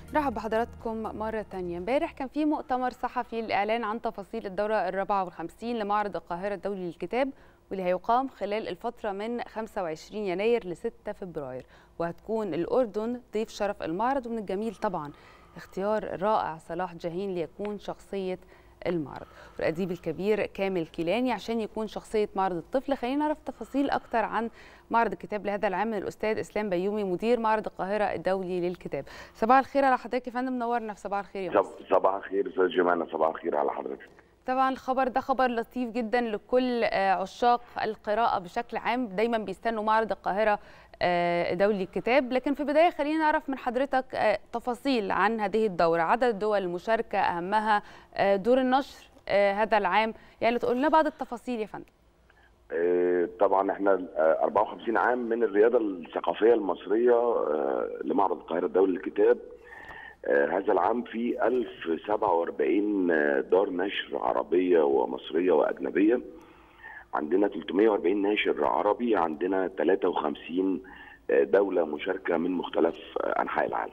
نرحب بحضراتكم مرة تانية امبارح كان في مؤتمر صحفي للإعلان عن تفاصيل الدورة الرابعة والخمسين لمعرض القاهرة الدولي للكتاب واللي هيقام خلال الفترة من 25 يناير ل 6 فبراير وهتكون الأردن ضيف شرف المعرض ومن الجميل طبعا اختيار رائع صلاح جاهين ليكون شخصية المعرض والأديب الكبير كامل كيلاني عشان يكون شخصية معرض الطفل خلينا نعرف تفاصيل أكتر عن معرض الكتاب لهذا العام من الأستاذ إسلام بيومي مدير معرض القاهرة الدولي للكتاب صباح الخير على حضرتك يا فندم منورنا في صباح الخير يا مصر صباح الخير استاذ جمانه صباح الخير على حضرتك طبعا الخبر ده خبر لطيف جدا لكل عشاق القراءة بشكل عام دايما بيستنوا معرض القاهرة دولي الكتاب لكن في البداية خلينا نعرف من حضرتك تفاصيل عن هذه الدورة عدد الدول المشاركة أهمها دور النشر هذا العام يعني تقول لنا بعض التفاصيل يا فندم طبعا احنا 54 عام من الرياده الثقافيه المصريه لمعرض القاهره الدولي للكتاب هذا العام في 1047 دار نشر عربيه ومصريه واجنبيه عندنا 340 ناشر عربي عندنا 53 دوله مشاركه من مختلف انحاء العالم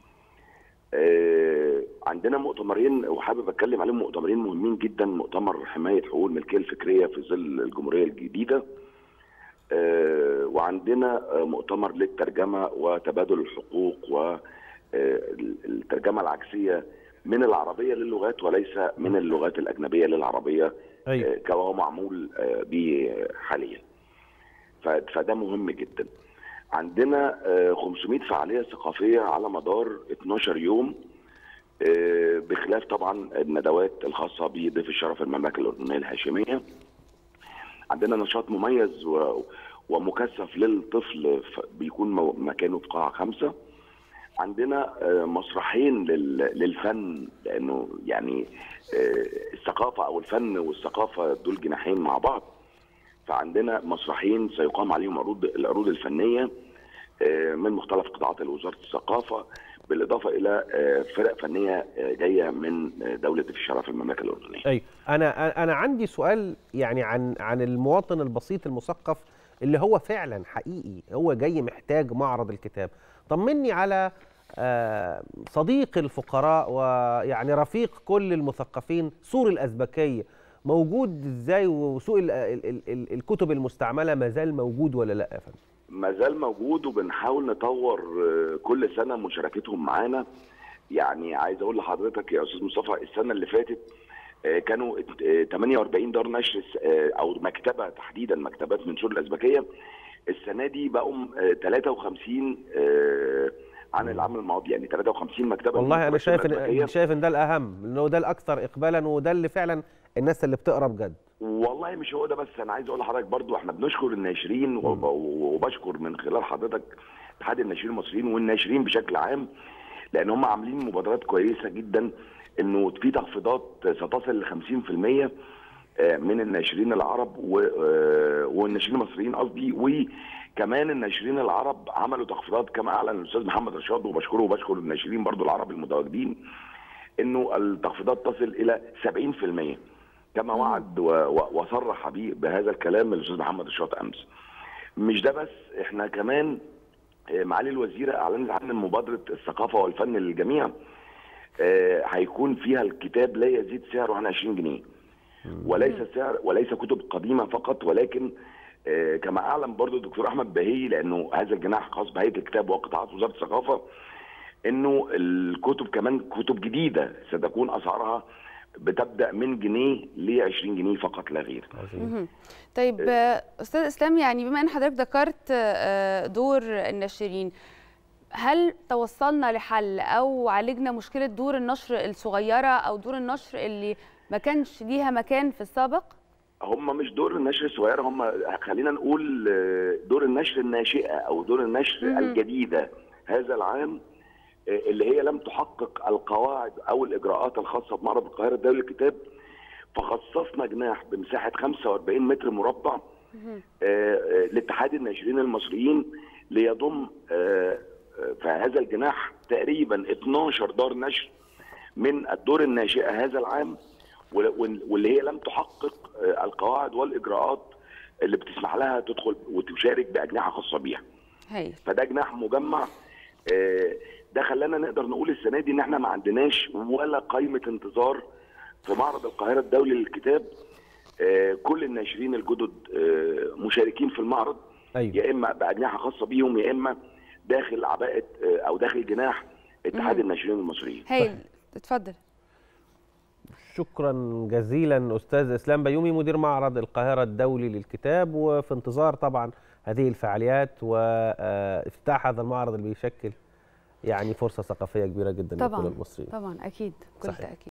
عندنا مؤتمرين وحابب اتكلم عليهم مؤتمرين مهمين جدا مؤتمر حمايه حقوق الملكيه الفكريه في ظل الجمهوريه الجديده وعندنا مؤتمر للترجمه وتبادل الحقوق والترجمه العكسيه من العربيه للغات وليس من اللغات الاجنبيه للعربيه أيوة. كما هو معمول به حاليا فده مهم جدا عندنا 500 فعاليه ثقافيه على مدار 12 يوم بخلاف طبعا الندوات الخاصه بضيف الشرف المملكه الاردنيه الهاشميه عندنا نشاط مميز ومكثف للطفل بيكون مكانه في قاعه خمسه عندنا مسرحين للفن لانه يعني الثقافه او الفن والثقافه دول جناحين مع بعض فعندنا مسرحين سيقام عليهم عروض العروض الفنيه من مختلف قطاعات وزاره الثقافه بالاضافه الى فرق فنيه جايه من دوله الشرف المملكه الاردنيه. ايوه انا انا عندي سؤال يعني عن عن المواطن البسيط المثقف اللي هو فعلا حقيقي هو جاي محتاج معرض الكتاب. طمني على صديق الفقراء ويعني رفيق كل المثقفين سور الازبكيه موجود ازاي وسوق الكتب المستعمله ما زال موجود ولا لا يا فندم؟ ما زال موجود وبنحاول نطور كل سنه مشاركتهم معانا يعني عايز اقول لحضرتك يا استاذ مصطفى السنه اللي فاتت كانوا 48 دار نشر او مكتبه تحديدا مكتبات من سور الازبكيه السنه دي بقوا 53 عن العام الماضي يعني 53 مكتبه والله انا شايف ان شايف ان ده الاهم انه ده الاكثر اقبالا وده اللي فعلا الناس اللي بتقرا بجد والله مش هو ده بس انا عايز اقول لحضرتك برضو احنا بنشكر الناشرين وبشكر من خلال حضرتك اتحاد الناشرين المصريين والناشرين بشكل عام لان هم عاملين مبادرات كويسه جدا انه في تخفيضات ستصل ل 50% من الناشرين العرب والناشرين المصريين قصدي وكمان الناشرين العرب عملوا تخفيضات كما اعلن الاستاذ محمد رشاد وبشكره وبشكر الناشرين برضو العرب المتواجدين انه التخفيضات تصل الى 70% كما وعد وصرح بهذا الكلام الاستاذ محمد رشاد امس. مش ده بس احنا كمان معالي الوزيره اعلنت عن مبادره الثقافه والفن للجميع هيكون فيها الكتاب لا يزيد سعره عن 20 جنيه. وليس سعر وليس كتب قديمه فقط ولكن كما اعلن برضو الدكتور احمد بهي لانه هذا الجناح خاص بهيئه الكتاب وقطاعات وزاره الثقافه انه الكتب كمان كتب جديده ستكون اسعارها بتبدا من جنيه ل 20 جنيه فقط لا غير. طيب استاذ اسلام يعني بما ان حضرتك ذكرت دور الناشرين هل توصلنا لحل او عالجنا مشكله دور النشر الصغيره او دور النشر اللي ما كانش ليها مكان في السابق؟ هم مش دور النشر الصغيره هم خلينا نقول دور النشر الناشئه او دور النشر مم. الجديده هذا العام اللي هي لم تحقق القواعد او الاجراءات الخاصه بمعرض القاهره الدولي للكتاب فخصصنا جناح بمساحه 45 متر مربع آه لاتحاد الناشرين المصريين ليضم آه في هذا الجناح تقريبا 12 دار نشر من الدور الناشئه هذا العام واللي هي لم تحقق آه القواعد والاجراءات اللي بتسمح لها تدخل وتشارك باجنحه خاصه بيها. هي. فده جناح مجمع آه، ده خلانا نقدر نقول السنه دي ان احنا ما عندناش ولا قائمه انتظار في معرض القاهره الدولي للكتاب آه، كل الناشرين الجدد آه، مشاركين في المعرض ايوه يا اما باجنحه خاصه بيهم يا اما داخل عباءه آه، او داخل جناح اتحاد مم. الناشرين المصريين هايل اتفضل شكرا جزيلا استاذ اسلام بيومي مدير معرض القاهره الدولي للكتاب وفي انتظار طبعا هذه الفعاليات وافتتاح هذا المعرض اللي بيشكل يعني فرصه ثقافيه كبيره جدا لكل طبعا المصريين طبعا اكيد كل صحيح. تاكيد